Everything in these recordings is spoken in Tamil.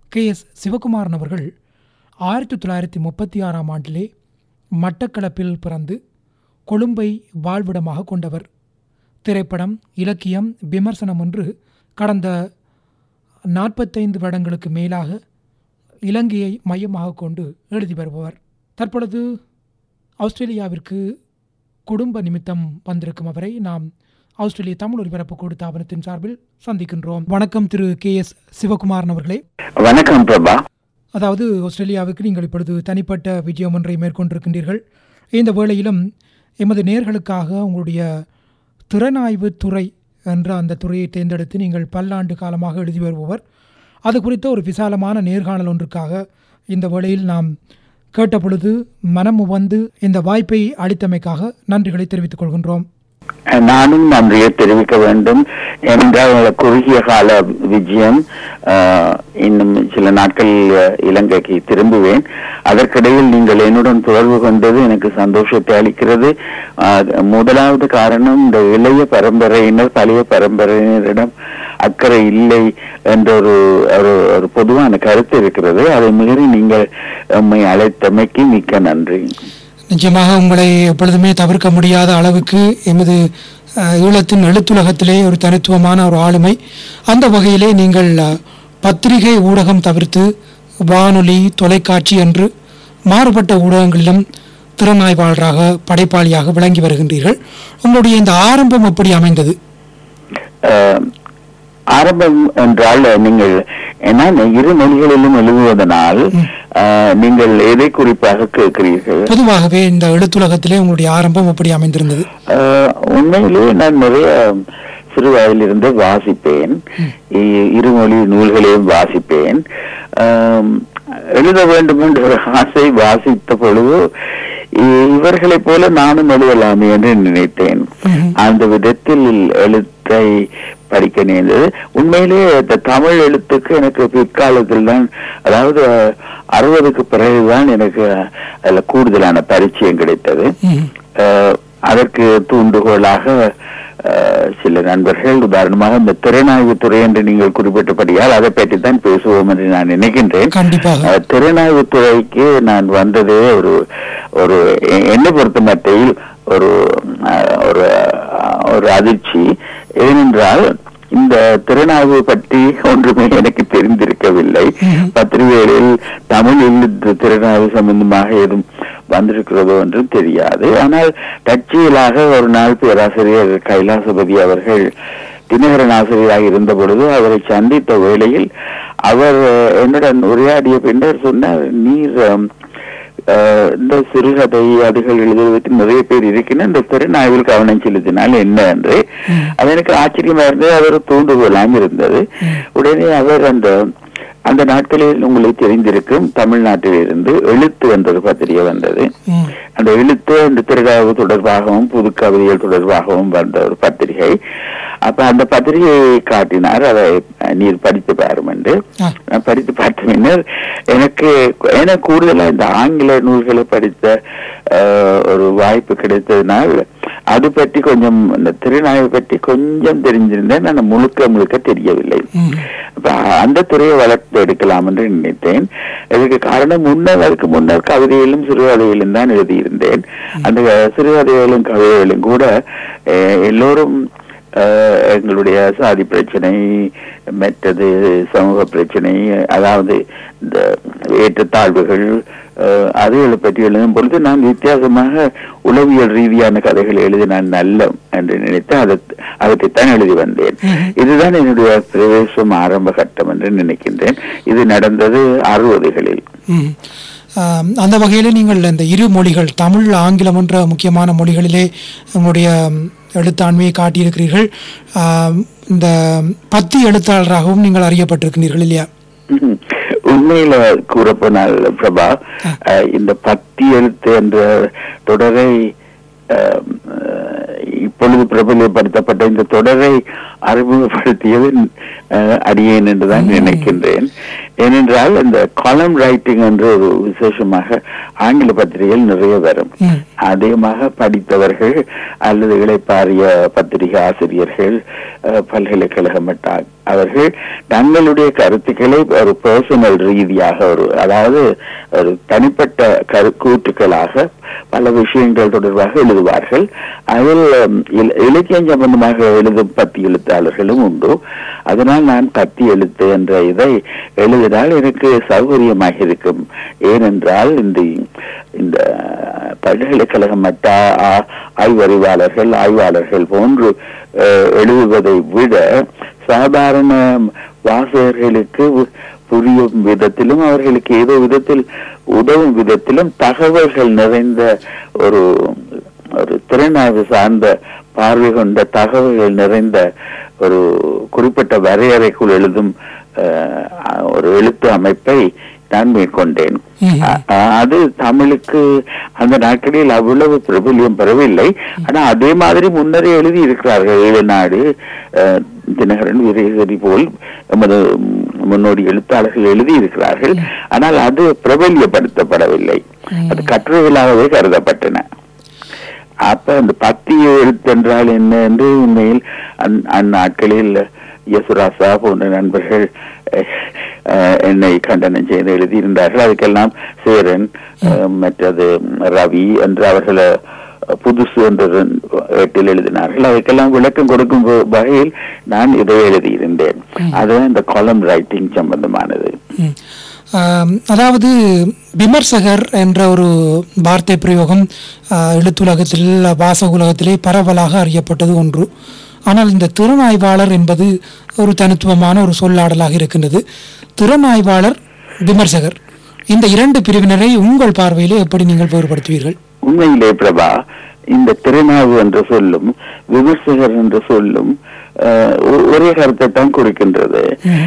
கே எஸ் சிவகுமாரன் அவர்கள் ஆயிரத்தி தொள்ளாயிரத்தி முப்பத்தி ஆறாம் ஆண்டிலே மட்டக்களப்பில் பிறந்து கொழும்பை வாழ்விடமாக கொண்டவர் திரைப்படம் இலக்கியம் விமர்சனம் என்று கடந்த நாற்பத்தைந்து வருடங்களுக்கு மேலாக இலங்கையை மையமாக கொண்டு எழுதி வருபவர் தற்பொழுது ஆஸ்திரேலியாவிற்கு குடும்ப நிமித்தம் வந்திருக்கும் அவரை நாம் ஆஸ்திரேலிய தமிழ் ஒலிபரப்பு கூடு தாபனத்தின் சார்பில் சந்திக்கின்றோம் வணக்கம் திரு கே எஸ் சிவகுமாரன் அவர்களே வணக்கம் பிரபா அதாவது ஆஸ்திரேலியாவுக்கு நீங்கள் இப்பொழுது தனிப்பட்ட விஜயம் ஒன்றை மேற்கொண்டிருக்கின்றீர்கள் இந்த வேளையிலும் எமது நேர்களுக்காக உங்களுடைய திறனாய்வு துறை என்ற அந்த துறையை தேர்ந்தெடுத்து நீங்கள் பல்லாண்டு காலமாக எழுதி வருபவர் அது குறித்த ஒரு விசாலமான நேர்காணல் ஒன்றுக்காக இந்த வேளையில் நாம் கேட்ட பொழுது மனம் வந்து இந்த வாய்ப்பை அளித்தமைக்காக நன்றிகளை தெரிவித்துக் கொள்கின்றோம் நானும் நன்றியை தெரிவிக்க வேண்டும் என்றால் குறுகிய கால விஜயம் ஆஹ், இன்னும் சில நாட்கள் இலங்கைக்கு திரும்புவேன் அதற்கிடையில் நீங்கள் என்னுடன் தொடர்பு கொண்டது எனக்கு சந்தோஷத்தை அளிக்கிறது ஆஹ், முதலாவது காரணம் இந்த இளைய பரம்பரையினர் பழைய பரம்பரையினரிடம் அக்கறை இல்லை என்ற ஒரு ஒரு ஒரு பொதுவான கருத்து இருக்கிறது அதை மீறி நீங்கள் நம்மை அழைத்தமைக்கு மிக்க நன்றி நிச்சயமாக உங்களை எப்பொழுதுமே தவிர்க்க முடியாத அளவுக்கு எமது அஹ், ஈழத்தின் எழுத்துலகத்திலே ஒரு தனித்துவமான ஒரு ஆளுமை அந்த வகையிலே நீங்கள் அஹ், பத்திரிகை ஊடகம் தவிர்த்து வானொலி தொலைக்காட்சி என்று மாறுபட்ட ஊடகங்களிலும் திறனாய்வாளராக படைப்பாளியாக விளங்கி வருகின்றீர்கள் உங்களுடைய இந்த ஆரம்பம் எப்படி அமைந்தது அஹ், ஆரம்பம் என்றால் நீங்கள் ஏன்னா இரு மொழிகளிலும் எழுதுவதனால் அஹ், நீங்கள் எதை குறிப்பாக கேட்கிறீர்கள் பொதுவாகவே இந்த எழுத்துலகத்திலே உங்களுடைய ஆரம்பம் எப்படி அமைந்திருந்தது அஹ், உண்மையிலேயே நான் நிறைய சிறு வயதிலிருந்து வாசிப்பேன் இ- இருமொழி நூல்களையும் வாசிப்பேன் ஆம், எழுத வேண்டும் என்ற ஒரு ஆசை வாசித்த பொழுது இ- இவர்களைப் போல நானும் எழுதலாமே என்று நினைத்தேன் ம்ஹும். அந்த விதத்தில் எழுத்தை படிக்க நேர்ந்தது உண்மையிலேயே இந்த தமிழ் எழுத்துக்கு எனக்கு பிற்காலத்தில் தான் அதாவது அறுபதுக்கு பிறகுதான் எனக்கு அதுல கூடுதலான பரிச்சயம் கிடைத்தது ம்ஹும். அஹ், அதற்கு தூண்டுகோலாக அஹ், சில நண்பர்கள் உதாரணமாக இந்த திறனாய்வு துறை என்று நீங்கள் குறிப்பிட்டபடியால் அதை பற்றி தான் பேசுவோம் என்று நான் நினைக்கின்றேன் கண்டிப்பாக அஹ், திறனாய்வு துறைக்கு நான் வந்ததே ஒரு ஒரு எ- என்னை பொறுத்த மட்டில் ஒரு அஹ், ஒரு அஹ், ஒரு அதிர்ச்சி ஏனென்றால் இந்த திறனாய்வு பற்றி ஒன்றுமே எனக்கு தெரிந்திருக்கவில்லை ம்ஹும். பத்திரிகைகளில் தமிழில் இந்த திறனாய்வு சம்பந்தமாக எதுவும் வந்திருக்கிறதோ என்றும் தெரியாது ஆனால் தற்செயலாக ஒரு நாள் பேராசிரியர் கைலாசபதி அவர்கள் தினகரன் ஆசிரியராக இருந்த பொழுது அவரை சந்தித்த வேளையில் அவர் அஹ், என்னுடன் உரையாடிய பின்னர் சொன்னார் நீர் அஹ், அஹ், இந்த சிறுகதை அதுகள் எழுதுவதற்கு நிறைய பேர் இருக்கின்றன இந்த திறனாய்வில் கவனம் செலுத்தினால் என்ன என்று அது எனக்கு ஆச்சரியமா இருந்தது அது ஒரு தூண்டுகோலாம் இருந்தது உடனே அவர் அந்த அந்த நாட்களில் உங்களுக்கு தெரிந்திருக்கும் தமிழ்நாட்டில் இருந்து எழுத்து என்ற ஒரு பத்திரிகை வந்தது ம். அந்த எழுத்து அந்த திருடாவு தொடர்பாகவும் புது கவிதைகள் தொடர்பாகவும் வந்த ஒரு பத்திரிகை அப்ப அந்த பத்திரிகையை காட்டினார் அதை அஹ், நீர் படித்து பாரும் என்று ஆ. நான் படித்து பார்த்த பின்னர் எனக்கு எனக்கு கூடுதலா இந்த ஆங்கில நூல்களை படித்த அஹ், ஒரு வாய்ப்பு கிடைத்ததினால் அது பற்றி கொஞ்சம் இந்த திருநாயை பற்றி கொஞ்சம் தெரிஞ்சிருந்தேன் ஆனால் முழுக்க முழுக்க தெரியவில்லை ம். அப்ப அந்த துறையை வளர்த்து எடுக்கலாம் என்று நினைத்தேன் இதுக்கு காரணம் முன்னர் அதுக்கு முன்னர் கவிதையிலும் சிறுகதையிலும் தான் எழுதியிருந்தேன் அந்த சிறுகதைகளும் கவிதைகளும் கூட அஹ், எல்லோரும் அஹ், எங்களுடைய சாதி பிரச்சனை மற்றது சமூக பிரச்சனை அதாவது இந்த ஏற்றத்தாழ்வுகள் அஹ், அதுகளை பற்றி எழுதும் பொழுது நான் வித்தியாசமாக உளவியல் ரீதியான கதைகளை எழுதினான் நல்ல என்று நினைத்து அதை அவற்றைத்தான் எழுதி வந்தேன் ம்ஹும். இதுதான் என்னுடைய பிரவேசம் ஆரம்ப கட்டம் என்று நினைக்கின்றேன் இது நடந்தது அறுபதுகளில் ம். ஆம், அந்த வகையில் நீங்கள் இந்த இரு மொழிகள் தமிழ் ஆங்கிலம் என்ற முக்கியமான மொழிகளிலே உங்களுடைய ம், எழுத்தாண்மையை காட்டியிருக்கிறீர்கள் ஆம், இந்த பத்தி எழுத்தாளராகவும் நீங்கள் அறியப்பட்டிருக்கிறீர்கள் இல்லையா ம்ஹும். உண்மையில கூறப்போனால் பிரபா அஹ், இந்த பத்தி எழுத்து என்ற தொடரை அஹ், அஹ், இப்பொழுது பிரபலப்படுத்தப்பட்ட இந்த தொடரை அறிமுகப்படுத்தியது அஹ், அடியேன் என்றுதான் நினைக்கின்றேன் ஏனென்றால் இந்த காலம் ரைட்டிங் என்ற ஒரு விசேஷமாக ஆங்கில பத்திரிகைகள் நிறைய வரும் ம். அதிகமாக படித்தவர்கள் அல்லது இளைப்பாறிய பத்திரிகை ஆசிரியர்கள் அஹ், பல்கலைக்கழக மட்ட அவர்கள் தங்களுடைய கருத்துக்களை ஒரு பர்சனல் ரீதியாக ஒரு அதாவது ஒரு தனிப்பட்ட கரு கூற்றுக்களாக பல விஷயங்கள் தொடர்பாக எழுதுவார்கள் அதில் உம், இல- இலக்கியம் சம்பந்தமாக எழுதும் பத்தி எழுத்தாளர்களும் உண்டு அதனால் நான் பத்தி எழுத்து என்ற இதை எழுதினால் எனக்கு சௌகரியமாக இருக்கும் ஏனென்றால் இந்த இந்த பல்கலைக்கழக மட்ட ஆ- ஆய்வறிவாளர்கள் ஆய்வாளர்கள் போன்று அஹ், எழுதுவதை விட சாதாரண வாசகர்களுக்கு உ- புரியும் விதத்திலும் அவர்களுக்கு ஏதோ விதத்தில் உதவும் விதத்திலும் தகவல்கள் நிறைந்த ஒரு ஒரு திறனாய்வு சார்ந்த பார்வை கொண்ட தகவல்கள் நிறைந்த ஒரு குறிப்பிட்ட வரையறைக்குள் எழுதும் அஹ், ஒரு எழுத்து அமைப்பை நான் மேற்கொண்டேன் ம். அ- அ- அது தமிழுக்கு அந்த நாட்களில் அவ்வளவு பிரபல்யம் பெறவில்லை ஆனா அதே மாதிரி முன்னரே எழுதி இருக்கிறார்கள் ஈழநாடு அஹ், தினகரன் வீரேசரி போல் எமது முன்னோடி எழுத்தாளர்கள் எழுதி இருக்கிறார்கள் ஆனால் அது பிரபல்யப்படுத்தப்படவில்லை அது கட்டுரைகளாகவே கருதப்பட்டன அப்ப அந்த பத்தி எழுத்தென்றால் என்ன என்று உண்மையில் அந்- அந்நாட்களில் யசுராசா போன்ற நண்பர்கள் அஹ், அஹ், என்னை கண்டனம் செய்து எழுதியிருந்தார்கள் அதுக்கெல்லாம் சேரன் அஹ், மற்றது ரவி என்று அவர்கள் புதுசு என்ற ஏட்டில் எழுதினார்கள் அதுக்கெல்லாம் விளக்கம் கொடுக்கும் வ- வகையில் நான் இதை எழுதியிருந்தேன் அதுதான் இந்த காலம் ரைட்டிங் சம்பந்தமானது ம். ஆம், அதாவது விமர்சகர் என்ற ஒரு வார்த்தை பிரயோகம் ஆ, எழுத்துலகத்தில் வாசக உலகத்திலே பரவலாக அறியப்பட்டது ஒன்று ஆனால் இந்த திறனாய்வாளர் என்பது ஒரு தனித்துவமான ஒரு சொல்லாடலாக இருக்கின்றது திறனாய்வாளர் விமர்சகர் இந்த இரண்டு பிரிவினரை உங்கள் பார்வையிலே எப்படி நீங்கள் வேறுபடுத்துவீர்கள் உண்மையிலே பிரபா இந்த திறனாய்வு என்ற சொல்லும் விமர்சகர் என்ற சொல்லும் அஹ், ஒ- ஒரே கருத்தை தான் குறிக்கின்றது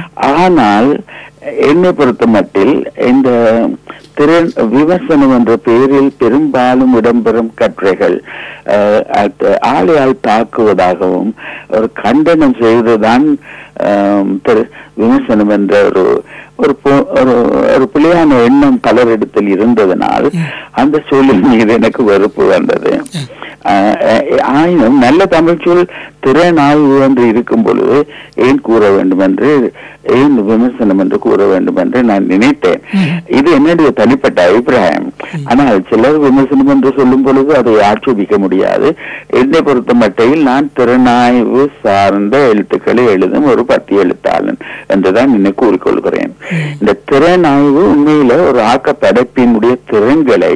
ஆனால் என்னை பொறுத்த மட்டில் இந்த திறன் விமர்சனம் என்ற பெயரில் பெரும்பாலும் இடம்பெறும் கட்டுரைகள் அஹ், அது ஆளையால் தாக்குவதாகவும் ஒரு கண்டனம் செய்வதுதான் ஆம், திரு- விமர்சனம் என்ற ஒரு ஒரு பொ- ஒரு ஒரு பிழையான எண்ணம் பலரிடத்தில் இருந்ததனால் அந்த சொல்லின் மீது எனக்கு வெறுப்பு வந்தது ஆஹ் ஆஹ் ஆயினும் நல்ல தமிழ் சொல் திறனாய்வு என்று இருக்கும் பொழுது ஏன் கூற வேண்டும் என்று ஏன் விமர்சனம் என்று கூற வேண்டும் என்று நான் நினைத்தேன் இது என்னுடைய தனிப்பட்ட அபிப்பிராயம் ஆனால் சிலர் விமர்சனம் என்று சொல்லும் பொழுது அதை ஆட்சேபிக்க முடியாது என்னை பொறுத்த மட்டில் நான் திறனாய்வு சார்ந்த எழுத்துக்களை எழுதும் ஒரு பத்தி எழுத்தாளன் என்றுதான் என்னை கூறிக்கொள்கிறேன் இந்த திறனாய்வு உண்மையில ஒரு ஆக்க படைப்பினுடைய திறன்களை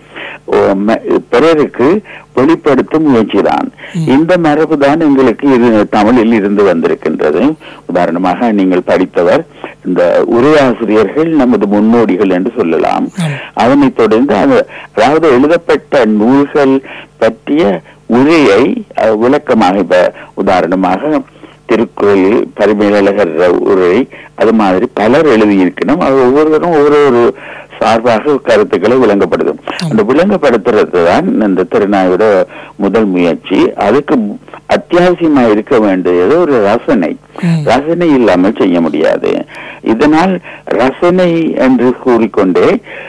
ஓ, ம- பிறருக்கு வெளிப்படுத்தும் முயற்சிதான் இந்த மரபு தான் எங்களுக்கு இது தமிழில் இருந்து வந்திருக்கின்றது உதாரணமாக நீங்கள் படித்தவர் இந்த உரையாசிரியர்கள் நமது முன்னோடிகள் என்று சொல்லலாம் அதனைத் தொடர்ந்து அது அதாவது எழுதப்பட்ட நூல்கள் பற்றிய உரையை அஹ், விளக்கமாக இப்ப உதாரணமாக திருக்குறள் பரிமேலழகர் உரை அது மாதிரி பலர் எழுதியிருக்கணும் அது ஒவ்வொருவரும் ஒவ்வொரு ஒரு சார்பாக கருத்துக்களை விளங்கப்படுது அந்த விளங்கப்படுத்துறது தான் இந்த திருநாயோட முதல் முயற்சி அதுக்கு அத்தியாவசியமா இருக்க வேண்டியது ஒரு ரசனை ரசனை இல்லாமல் செய்ய முடியாது இதனால் ரசனை என்று கூறிக்கொண்டே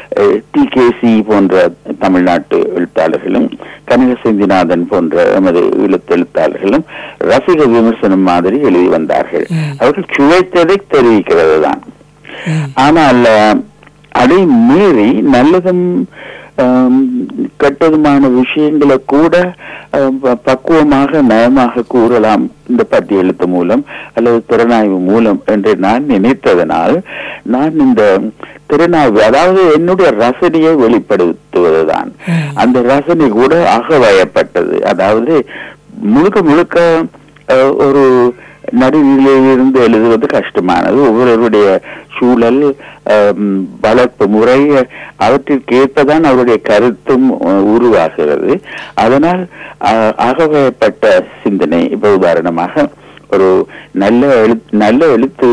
டி கே சி போன்ற தமிழ்நாட்டு எழுத்தாளர்களும் கனக செந்திநாதன் போன்ற எமது எழுத்தெழுத்தாளர்களும் ரசிக விமர்சனம் மாதிரி எழுதி வந்தார்கள் அவர்கள் சுவைத்ததை தெரிவிக்கிறது தான் ஆனால் அஹ், அதை மீறி நல்லதும் ஆம், கெட்டதுமான விஷயங்களை கூட அஹ், ப- பக்குவமாக நயமாக கூறலாம் இந்த பத்தி எழுத்து மூலம் அல்லது திறனாய்வு மூலம் என்று நான் நினைத்ததனால் நான் இந்த திறனாய்வு அதாவது என்னுடைய ரசனையை வெளிப்படுத்துவதுதான் அந்த ரசனை கூட அகவயப்பட்டது அதாவது முழுக்க முழுக்க அஹ், ஒரு நடுநிலையிலிருந்து எழுதுவது கஷ்டமானது ஒவ்வொருவருடைய சூழல் ஆம், வளர்ப்பு முறை அவற்றிற்கு ஏற்பதான் அவருடைய கருத்தும் அஹ், உருவாகிறது அதனால் அஹ், அகவயப்பட்ட சிந்தனை இப்ப உதாரணமாக ஒரு நல்ல எழுத்து நல்ல எழுத்து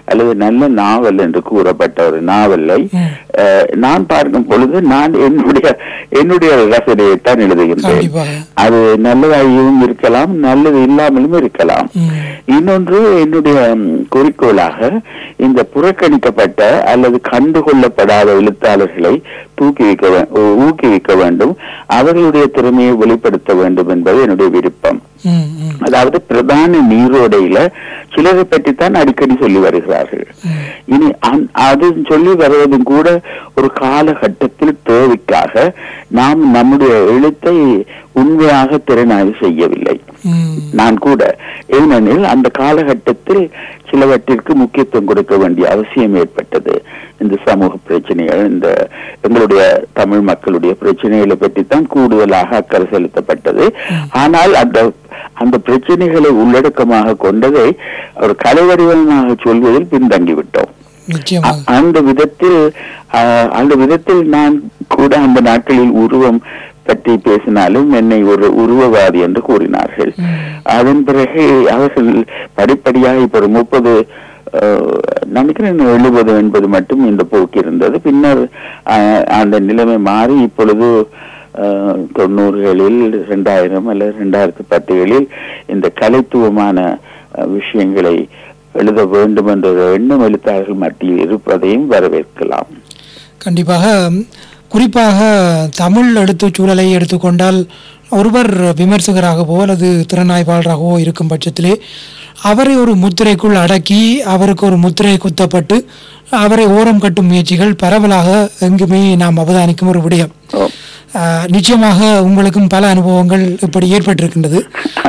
அல்லது நல்ல நாவல் என்று கூறப்பட்ட ஒரு நாவலை ம். அஹ், நான் பார்க்கும் பொழுது நான் என்னுடைய என்னுடைய ரசனையைத்தான் எழுதுகின்றேன் கண்டிப்பாக அது நல்லதாகவும் இருக்கலாம் நல்லது இல்லாமலும் இருக்கலாம் ம். இன்னொன்று என்னுடைய ம், குறிக்கோளாக இந்த புறக்கணிக்கப்பட்ட அல்லது கண்டுகொள்ளப்படாத எழுத்தாளர்களை தூக்கி வைக்க வே- ஊ- ஊக்குவிக்க வேண்டும் அவர்களுடைய திறமையை வெளிப்படுத்த வேண்டும் என்பது என்னுடைய விருப்பம் ம், ம், அதாவது பிரதான நீரோடையில சிலரை பற்றித்தான் அடிக்கடி சொல்லி வருகிறார்கள் ம். இனி அந்- அது சொல்லி வருவதும் கூட ஒரு காலகட்டத்தில் தேவைக்காக நாம் நம்முடைய எழுத்தை உண்மையாக திறனாய்வு செய்யவில்லை ம். நான் கூட ஏனெனில் அந்த காலகட்டத்தில் சிலவற்றிற்கு முக்கியத்துவம் கொடுக்க வேண்டிய அவசியம் ஏற்பட்டது இந்த சமூக பிரச்சனைகள் இந்த எங்களுடைய தமிழ் மக்களுடைய பிரச்சனைகளை பற்றித்தான் கூடுதலாக அக்கறை செலுத்தப்பட்டது ஆனால் அந்த அந்த பிரச்சனைகளை உள்ளடக்கமாக கொண்டதை ஒரு கலை வடிவமாக சொல்வதில் பின்தங்கிவிட்டோம் நிச்சயமாக அ- அந்த விதத்தில் அஹ், அந்த விதத்தில் நான் கூட அந்த நாட்களில் உருவம் பற்றி பேசினாலும் என்னை ஒரு உருவவாதி என்று கூறினார்கள் ம். அதன் பிறகு அவர்கள் படிப்படியாக இப்ப ஒரு முப்பது நினைக்கிறேன் எழுபது என்பது மட்டும் இந்த போக்கு இருந்தது பின்னர் அஹ், அந்த நிலைமை மாறி இப்பொழுது அஹ், தொண்ணூறுகளில் ரெண்டாயிரம் அல்லது ரெண்டாயிரத்தி பத்துகளில் இந்த கலைத்துவமான அஹ், விஷயங்களை எழுத வேண்டும் என்ற ஒரு எண்ணம் எழுத்தாளர்கள் மத்தியில் இருப்பதையும் வரவேற்கலாம் கண்டிப்பாக ம், குறிப்பாக தமிழ் எழுத்துச் சூழலை எடுத்துக்கொண்டால் ஒருவர் விமர்சகராகவோ அல்லது திறனாய்வாளராகவோ இருக்கும் பட்சத்திலே அவரை ஒரு முத்திரைக்குள் அடக்கி அவருக்கு ஒரு முத்திரை குத்தப்பட்டு அவரை ஓரம் கட்டும் முயற்சிகள் பரவலாக எங்குமே நாம் அவதானிக்கும் ஒரு விடயம் ஓ, ஆஹ் நிச்சயமாக உங்களுக்கும் பல அனுபவங்கள் இப்படி ஏற்பட்டிருக்கின்றது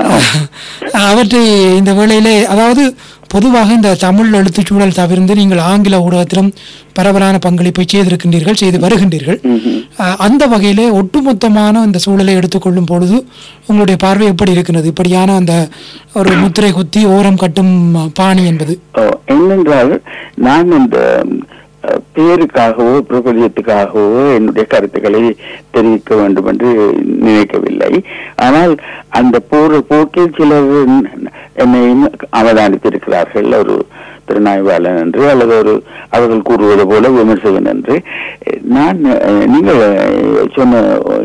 அவற்றை இந்த வேளையிலே அதாவது பொதுவாக இந்த தமிழ் எழுத்துச் சூழல் தவிர்த்து நீங்கள் ஆங்கில ஊடகத்திலும் பரவலான பங்களிப்பை செய்திருக்கின்றீர்கள் செய்து வருகின்றீர்கள் ம்ஹும். ஆஹ் அந்த வகையிலே ஒட்டுமொத்தமான இந்த சூழலை எடுத்துக்கொள்ளும் பொழுது உங்களுடைய பார்வை எப்படி இருக்கிறது இப்படியான அந்த ஒரு முத்திரை குத்தி ஓரம் கட்டும் பாணி என்பது ஓ, என்னென்றால் நான் இந்த அஹ், பேருக்காகவோ பிரபலியத்துக்காகவோ என்னுடைய கருத்துக்களை தெரிவிக்க வேண்டும் என்று நினைக்கவில்லை ஆனால் அந்த போற போக்கில் சிலர் என்னையும் அவதானித்திருக்கிறார்கள் ஒரு திறனாய்வாளன் என்று அல்லது ஒரு அவர்கள் கூறுவது போல விமர்சகன் என்று நான் அஹ், நீங்கள் அஹ், சொன்ன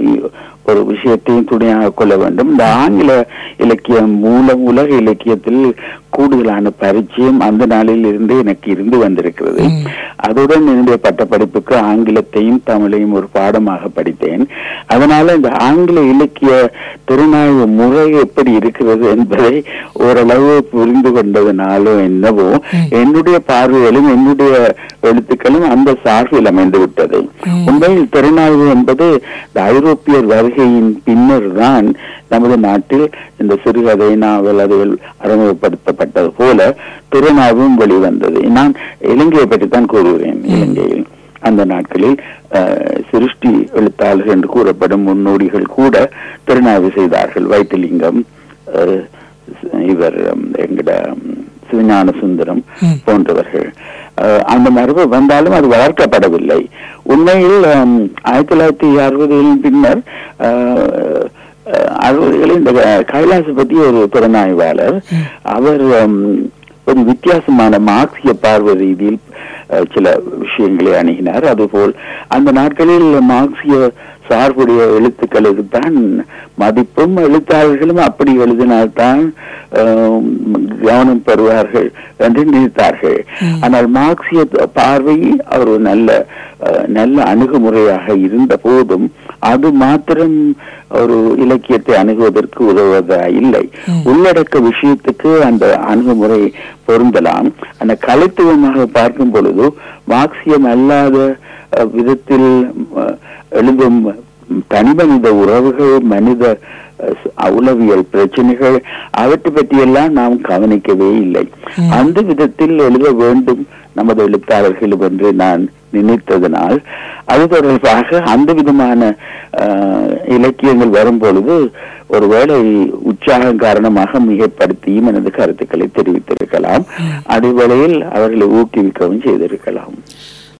ஒரு விஷயத்தையும் துணையாக கொள்ள வேண்டும் இந்த ஆங்கில இலக்கியம் மூலம் உலக இலக்கியத்தில் கூடுதலான பரிச்சயம் அந்த நாளில் இருந்து எனக்கு இருந்து வந்திருக்கிறது ம். அதுடன் என்னுடைய பட்டப்படிப்புக்கு ஆங்கிலத்தையும் தமிழையும் ஒரு பாடமாக படித்தேன் அதனால இந்த ஆங்கில இலக்கிய திறனாய்வு முறை எப்படி இருக்கிறது என்பதை ஓரளவு புரிந்து கொண்டதுனாலும் என்னவோ ம். என்னுடைய பார்வைகளும் என்னுடைய எழுத்துக்களும் அந்த சார்பில் அமைந்து விட்டது ம். உண்மையில் திறனாய்வு என்பது இந்த ஐரோப்பியர் வருகையின் பின்னர் தான் நமது நாட்டில் இந்த சிறுகதை நாவல் அதுகள் அறிமுகப்படுத்தப்பட்டது போல திறனாய்வும் வெளிவந்தது நான் இலங்கையை பற்றி தான் கூறுகிறேன் இலங்கையில் அந்த நாட்களில் அஹ், சிருஷ்டி எழுத்தாளர்கள் என்று கூறப்படும் முன்னோடிகள் கூட திறனாய்வு செய்தார்கள் வைத்திலிங்கம் அஹ், இவர் உம், எங்கட உம், சிவஞான சுந்தரம் ம். போன்றவர்கள் அஹ், அந்த மரபு வந்தாலும் அது வளர்க்கப்படவில்லை உண்மையில் உம், ஆயிரத்தி தொள்ளாயிரத்தி அறுபதுகளின் பின்னர் அஹ், அஹ், அறுபதுகளில் இந்த கைலாசபதி ஒரு திறனாய்வாளர் அவர் உம், ஒரு வித்தியாசமான மார்க்சிய பார்வை ரீதியில் அஹ், சில விஷயங்களை அணுகினார் அதுபோல் அந்த நாட்களில் மார்க்சிய சார்புடைய எழுத்துக்களுக்கு தான் மதிப்பும் எழுத்தாளர்களும் அப்படி எழுதினால்தான் அஹ், கவனம் பெறுவார்கள் என்று நினைத்தார்கள் ம். ஆனால் மார்க்சிய பார்வை அவர் ஒரு நல்ல அஹ், நல்ல அணுகுமுறையாக இருந்த போதும் அது மாத்திரம் ஒரு இலக்கியத்தை அணுகுவதற்கு உதவுவதா இல்லை ம். உள்ளடக்க விஷயத்துக்கு அந்த அணுகுமுறை பொருந்தலாம் அந்த கலைத்துவமாக பார்க்கும் பொழுது மார்க்சியம் அல்லாத அஹ், விதத்தில் அஹ், எழுதும் தனிமனித உறவுகள் மனித அஹ், ச- உளவியல் பிரச்சனைகள் அவற்றை பற்றியெல்லாம் நாம் கவனிக்கவே இல்லை ம். அந்த விதத்தில் எழுத வேண்டும் நமது எழுத்தாளர்களும் என்று நான் நினைத்ததனால் அது தொடர்பாக அந்த விதமான அஹ், இலக்கியங்கள் வரும் பொழுது ஒருவேளை உற்சாகம் காரணமாக மிகப்படுத்தியும் எனது கருத்துக்களை தெரிவித்திருக்கலாம் அதே வேளையில் அவர்களை ஊக்குவிக்கவும் செய்திருக்கலாம்